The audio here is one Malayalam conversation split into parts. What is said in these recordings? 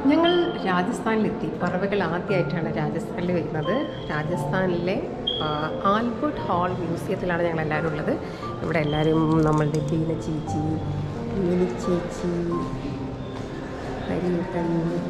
ഞങ്ങൾ രാജസ്ഥാനിലെത്തി പറവകൾ ആദ്യമായിട്ടാണ് രാജസ്ഥാനിൽ വരുന്നത് രാജസ്ഥാനിലെ ആ, ആൽബർട്ട് ഹാൾ മ്യൂസിയത്തിലാണ് ഞങ്ങൾ എല്ലാവരും ഉള്ളത് ഇവിടെ എല്ലാവരും നമ്മളുടെ ബീന ചേച്ചി മിനി ചേച്ചി ഹരിതൻ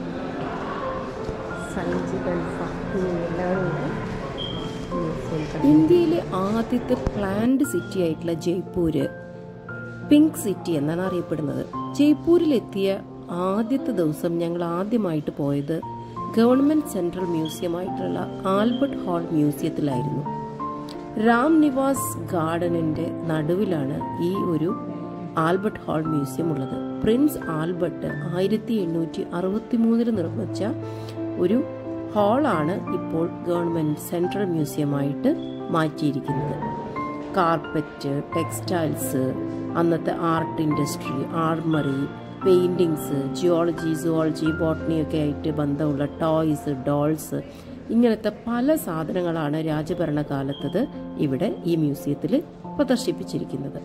സഞ്ജിതൻ ഫഹ്മി എല്ലാവരും ഉണ്ട് മ്യൂസിയം കണ്ടു. ഇന്ത്യയിലെ ആദ്യത്തെ പ്ലാൻഡ് സിറ്റി ആയിട്ടുള്ള ജയ്പൂര് പിങ്ക് സിറ്റി എന്നാണ് അറിയപ്പെടുന്നത് ജയ്പൂരിലെത്തിയ ആദ്യത്തെ ദിവസം ഞങ്ങൾ ആദ്യമായിട്ട് പോയത് ഗവൺമെന്റ് സെൻട്രൽ മ്യൂസിയം ആയിട്ടുള്ള ആൽബർട്ട് ഹാൾ മ്യൂസിയത്തിലായിരുന്നു രാം നിവാസ് ഗാർഡനിന്റെ നടുവിലാണ് ഈ ഒരു ആൽബർട്ട് ഹാൾ മ്യൂസിയം ഉള്ളത് പ്രിൻസ് ആൽബർട്ട് ആയിരത്തി എണ്ണൂറ്റി അറുപത്തി മൂന്നിൽ നിർമ്മിച്ച ഒരു ഹാളാണ് ഇപ്പോൾ ഗവൺമെന്റ് സെൻട്രൽ മ്യൂസിയമായിട്ട് മാറ്റിയിരിക്കുന്നത് കാർപ്പറ്റ് ടെക്സ്റ്റൈൽസ് അന്നത്തെ art industry armoury paintings geology zoology botany ഒക്കെ ആയിട്ട് ബന്ധമുള്ള ടോയ്സ് ഡോൾസ് ഇങ്ങനത്തെ പല സാധനങ്ങളാണ് രാജഭരണകാലത്തത് ഇവിടെ ഈ മ്യൂസിയത്തിൽ പ്രദർശിപ്പിച്ചിരിക്കുന്നത്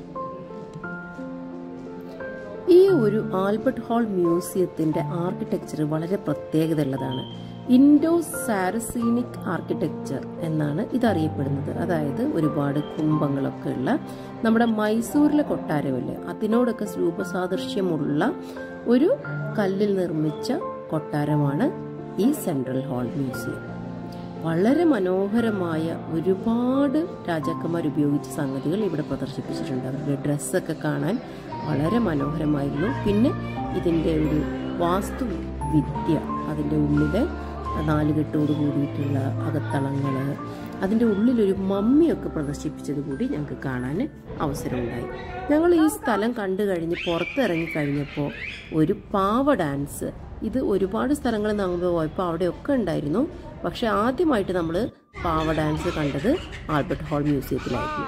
ഈ ഒരു ആൽബർട്ട് ഹാൾ മ്യൂസിയത്തിന്റെ ആർക്കിടെക്ചർ വളരെ പ്രത്യേകതയുള്ളതാണ് ഇൻഡോ സാരസീനിക് ആർക്കിടെക്ചർ എന്നാണ് ഇത് അറിയപ്പെടുന്നത് അതായത് ഒരുപാട് കുംഭങ്ങളൊക്കെ ഉള്ള നമ്മുടെ മൈസൂരിലെ കൊട്ടാരമില്ലേ അതിനോടൊക്കെ രൂപസാദൃശ്യമുള്ള ഒരു കല്ലിൽ നിർമ്മിച്ച കൊട്ടാരമാണ് ഈ സെൻട്രൽ ഹാൾ മ്യൂസിയം വളരെ മനോഹരമായ ഒരുപാട് രാജാക്കന്മാർ ഉപയോഗിച്ച സംഗതികൾ ഇവിടെ പ്രദർശിപ്പിച്ചിട്ടുണ്ട് അവരുടെ ഡ്രസ്സൊക്കെ കാണാൻ വളരെ മനോഹരമായിരുന്നു പിന്നെ ഇതിൻ്റെ ഒരു വാസ്തു വിദ്യ അതിൻ്റെ ഉള്ളിലെ നാലുകെട്ടോട് കൂടിയിട്ടുള്ള അകത്തളങ്ങൾ അതിൻ്റെ ഉള്ളിലൊരു മമ്മിയൊക്കെ പ്രദർശിപ്പിച്ചത് കൂടി ഞങ്ങൾക്ക് കാണാൻ അവസരമുണ്ടായി ഞങ്ങൾ ഈ സ്ഥലം കണ്ടു കഴിഞ്ഞ് പുറത്തിറങ്ങി കഴിഞ്ഞപ്പോൾ ഒരു പാവ ഡാൻസ് ഇത് ഒരുപാട് സ്ഥലങ്ങളിൽ നമ്മൾ പോയപ്പോൾ അവിടെയൊക്കെ ഉണ്ടായിരുന്നു പക്ഷെ ആദ്യമായിട്ട് നമ്മൾ പാവ ഡാൻസ് കണ്ടത് ആൽബർട്ട് ഹാൾ മ്യൂസിയത്തിലായിരുന്നു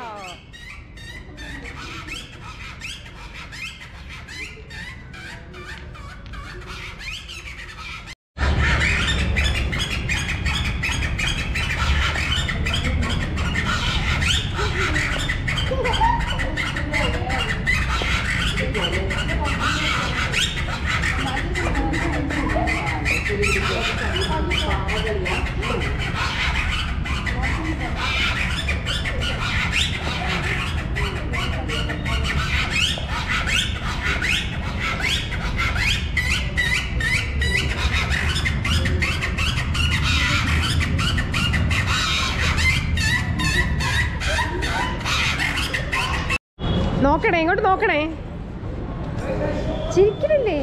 നോക്കണേ ഇങ്ങോട്ട് നോക്കണേ ചിരിക്കണില്ലേ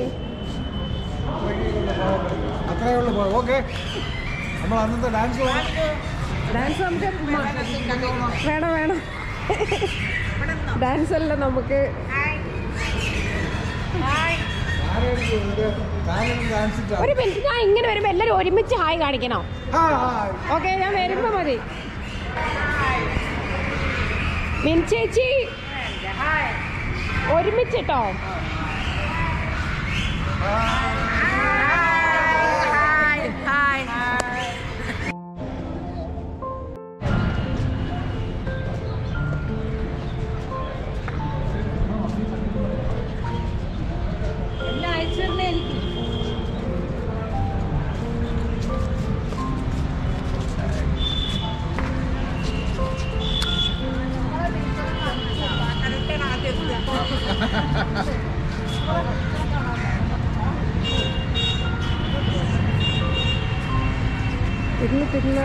അത്രയേ ഉള്ളൂ പോയി ഓക്കെ നമ്മൾ അന്നത്തെ ഡാൻസ് ഡാൻസ് നമുക്ക് മ- വേണം വേണം ഡാൻസ് അല്ല നമുക്ക് ഡാൻസ് ഒരു മിനിറ്റ് ഞാൻ ഇങ്ങനെ വരുമ്പോ എല്ലാരും ഒരുമിച്ച് ഹായ് കാണിക്കണം ഓക്കെ ഞാൻ വരുമ്പോ മതി മിൻ ചേച്ചി ഒരുമിച്ചിട്ടോ ഇരുന്ന് തിരിഞ്ഞ്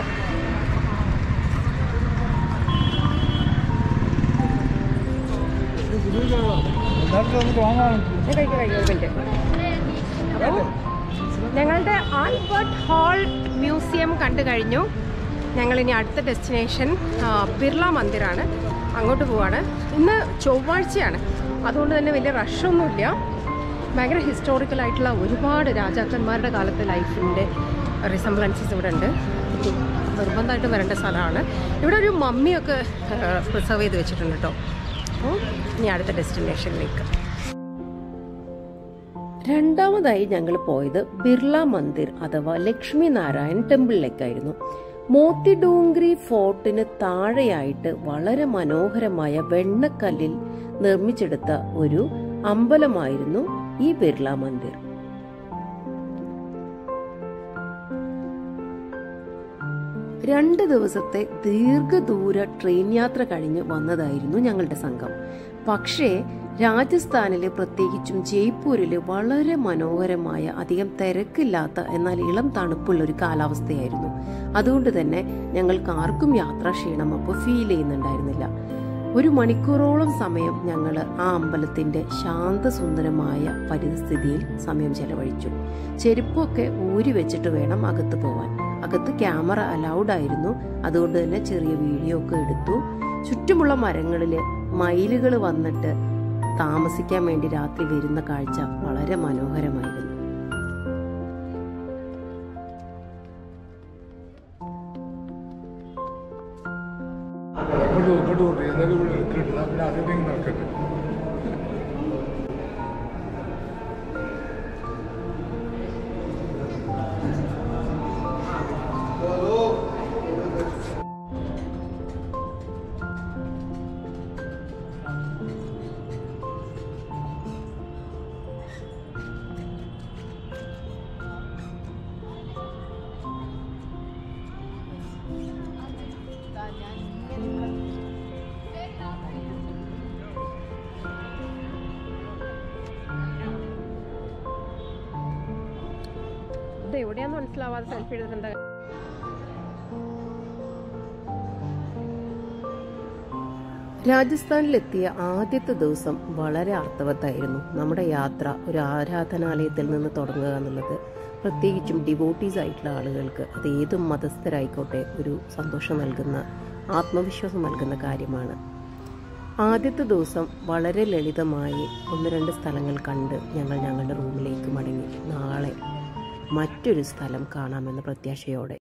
എല്ലാവർക്കും വന്നിട്ട് വാങ്ങാൻ ഞാൻ കഴിക്കാം കഴിക്കാം ഒരു മിനിറ്റ് അപ്പോൾ ഞങ്ങളുടെ ആൽബർട്ട് ഹാൾ മ്യൂസിയം കണ്ടു കഴിഞ്ഞു ഞങ്ങളിനി അടുത്ത ഡെസ്റ്റിനേഷൻ ആ, ബിർള മന്ദിറാണ് അങ്ങോട്ട് പോവാണ് ഇന്ന് ചൊവ്വാഴ്ചയാണ് അതുകൊണ്ട് തന്നെ വലിയ റഷൊന്നുമില്ല ഭയങ്കര ഹിസ്റ്റോറിക്കൽ ആയിട്ടുള്ള ഒരുപാട് രാജാക്കന്മാരുടെ കാലത്തെ ലൈഫിൻ്റെ റിസംബ്ലൻസസ് ഇവിടെ ഉണ്ട് നിർബന്ധമായിട്ട് വരേണ്ട സ്ഥലമാണ് ഇവിടെ ഒരു മമ്മിയൊക്കെ പ്രിസർവ് ചെയ്ത് വെച്ചിട്ടുണ്ട് കേട്ടോ അപ്പോൾ ഇനി അടുത്ത ഡെസ്റ്റിനേഷനിലേക്ക് രണ്ടാമതായി ഞങ്ങൾ പോയത് ബിർള മന്ദിർ അഥവാ ലക്ഷ്മി നാരായൺ ടെമ്പിളിലേക്കായിരുന്നു മോത്തിഡൂങ്ക്രി ഫോർട്ടിന് താഴെയായിട്ട് വളരെ മനോഹരമായ വെണ്ണക്കല്ലിൽ നിർമ്മിച്ചെടുത്ത ഒരു അമ്പലമായിരുന്നു ഈ ബിർള മന്ദിർ രണ്ട് ദിവസത്തെ ദീർഘദൂര ട്രെയിൻ യാത്ര കഴിഞ്ഞ് വന്നതായിരുന്നു ഞങ്ങളുടെ സംഘം പക്ഷേ രാജസ്ഥാനിലെ പ്രത്യേകിച്ചും ജയ്പൂരിലെ വളരെ മനോഹരമായ അധികം തിരക്കില്ലാത്ത എന്നാൽ ഇളം തണുപ്പുള്ള ഒരു കാലാവസ്ഥയായിരുന്നു അതുകൊണ്ട് തന്നെ ഞങ്ങൾക്ക് ആർക്കും യാത്രാ ക്ഷീണം അപ്പോൾ ഫീൽ ചെയ്യുന്നുണ്ടായിരുന്നില്ല ഒരു മണിക്കൂറോളം സമയം ഞങ്ങൾ ആ അമ്പലത്തിന്റെ ശാന്തസുന്ദരമായ പരിസ്ഥിതിയിൽ സമയം ചെലവഴിച്ചു ചെരുപ്പൊക്കെ ഊരി വെച്ചിട്ട് വേണം അകത്ത് പോവാൻ അകത്ത് ക്യാമറ അലൗഡ് ആയിരുന്നു അതുകൊണ്ട് തന്നെ ചെറിയ വീഡിയോ ഒക്കെ എടുത്തു ചുറ്റുമുള്ള മരങ്ങളിൽ മയിലുകൾ വന്നിട്ട് താമസിക്കാൻ വേണ്ടി രാത്രി വരുന്ന കാഴ്ച വളരെ മനോഹരമായിരുന്നു ഇങ്ങോട്ട് ഇങ്ങോട്ട് കൊണ്ട് എന്നാലും ഇവിടെ എടുത്തിട്ട് പിന്നെ അതിൻ്റെ നടക്കട്ടെ ഇത് എവിടെയാന്ന് മനസ്സിലാവാതെ സെൽഫി എടുത്തിട്ടുണ്ട് രാജസ്ഥാനിലെത്തിയ ആദ്യത്തെ ദിവസം വളരെ അർത്ഥവത്തായിരുന്നു നമ്മുടെ യാത്ര ഒരു ആരാധനാലയത്തിൽ നിന്ന് തുടങ്ങുക എന്നുള്ളത് പ്രത്യേകിച്ചും ഡിവോട്ടീസ് ആയിട്ടുള്ള ആളുകൾക്ക് അത് ഏതും മതസ്ഥരായിക്കോട്ടെ ഒരു സന്തോഷം നൽകുന്ന ആത്മവിശ്വാസം നൽകുന്ന കാര്യമാണ് ആദ്യത്തെ ദിവസം വളരെ ലളിതമായി ഒന്ന് രണ്ട് സ്ഥലങ്ങൾ കണ്ട് ഞങ്ങൾ ഞങ്ങളുടെ റൂമിലേക്ക് മടങ്ങി നാളെ മറ്റൊരു സ്ഥലം കാണാമെന്ന പ്രത്യാശയോടെ